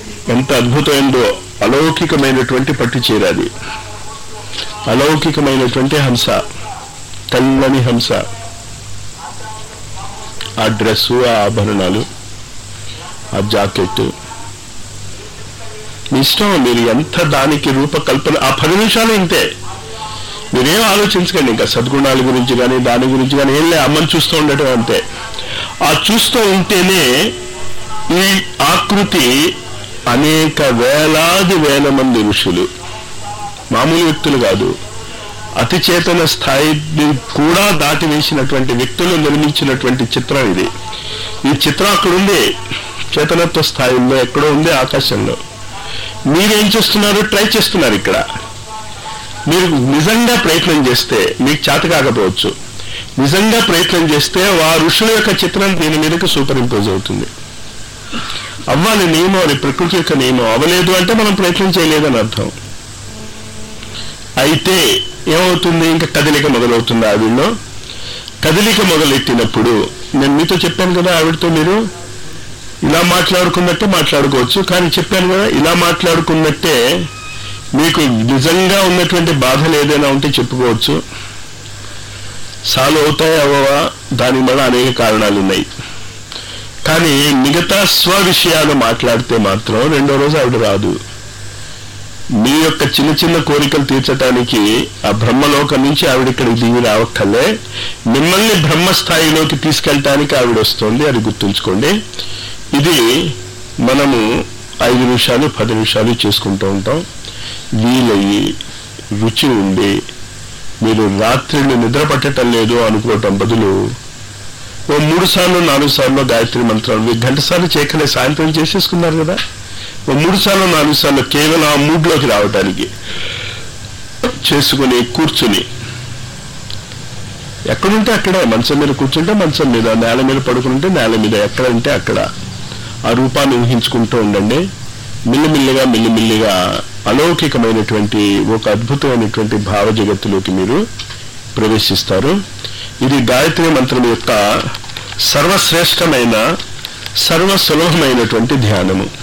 ఎంత అద్భుతమైందో అలౌకికమైనటువంటి పట్టు చీరాది అలౌకికమైనటువంటి హంస తెల్లని హంస ఆ డ్రెస్సు ఆ ఆభరణాలు ఆ జాకెట్ మీ ఇష్టం మీరు ఎంత దానికి రూపకల్పన ఆ పది నిమిషాలు ఇంతే మీరేం ఆలోచించకండి ఇంకా సద్గుణాల గురించి కానీ దాని గురించి కానీ ఏం లే అమ్మని చూస్తూ ఉండటం అంతే ఆ చూస్తూ ఉంటేనే ఈ ఆకృతి అనేక వేలాది వేల మంది ఋషులు మామూలు వ్యక్తులు కాదు అతి చేతన స్థాయిని కూడా దాటి వేసినటువంటి వ్యక్తులు నిర్మించినటువంటి చిత్రం ఇది ఈ చిత్రం అక్కడ ఉంది చేతనత్వ స్థాయిలో ఎక్కడో ఉంది ఆకాశంలో మీరేం చేస్తున్నారు ట్రై చేస్తున్నారు ఇక్కడ మీరు నిజంగా ప్రయత్నం చేస్తే మీకు చేత కాకపోవచ్చు నిజంగా ప్రయత్నం చేస్తే ఆ ఋషుల యొక్క చిత్రం దీని మీదకి సూపర్ ఇంపోజ్ అవుతుంది అవ్వాలి నియమం అది ప్రకృతి యొక్క నియమం అవ్వలేదు అంటే మనం ప్రయత్నం చేయలేదని అర్థం అయితే ఏమవుతుంది ఇంకా కదలిక మొదలవుతుంది ఆవిడలో కదలిక మొదలెట్టినప్పుడు నేను మీతో చెప్పాను కదా ఆవిడతో మీరు ఇలా మాట్లాడుకున్నట్టే మాట్లాడుకోవచ్చు కానీ చెప్పాను కదా ఇలా మాట్లాడుకున్నట్టే మీకు నిజంగా ఉన్నటువంటి బాధలు ఏదైనా ఉంటే చెప్పుకోవచ్చు సాల్వ్ అవుతాయి అవ్వవా దానికి మళ్ళీ అనేక కారణాలు ఉన్నాయి కానీ మిగతా స్వ విషయాలు మాట్లాడితే మాత్రం రెండో రోజు ఆవిడ రాదు మీ యొక్క చిన్న చిన్న కోరికలు తీర్చడానికి ఆ బ్రహ్మలోకం నుంచి ఆవిడ ఇక్కడికి దిగి రావక్కర్లే మిమ్మల్ని బ్రహ్మస్థాయిలోకి తీసుకెళ్ళటానికి ఆవిడ వస్తుంది అది గుర్తుంచుకోండి ఇది మనము ఐదు నిమిషాలు పది నిమిషాలు చేసుకుంటూ ఉంటాం వీలయ్యి రుచి ఉండి మీరు రాత్రిళ్ళు నిద్ర పట్టడం లేదు అనుకోవటం బదులు ఓ మూడు సార్లు నాలుగు సార్లు గాయత్రి మంత్రాలు మీరు గంట సార్లు చేయకలే సాయంత్రం చేసేసుకున్నారు కదా ఓ మూడు సార్లు నాలుగు సార్లు కేవలం ఆ మూడ్లోకి రావటానికి చేసుకుని కూర్చుని ఎక్కడుంటే అక్కడే మంచం మీద కూర్చుంటే మంచం మీద నేల మీద పడుకుంటే నేల మీద ఎక్కడ ఉంటే అక్కడ ఆ రూపాన్ని ఊహించుకుంటూ ఉండండి మిల్లిమిల్లిగా మిల్లిమిల్లిగా అలౌకికమైనటువంటి ఒక అద్భుతమైనటువంటి భావ జగత్తులోకి మీరు ప్రవేశిస్తారు ఇది గాయత్రి మంత్రం యొక్క సర్వశ్రేష్టమైన సర్వ సులభమైనటువంటి ధ్యానము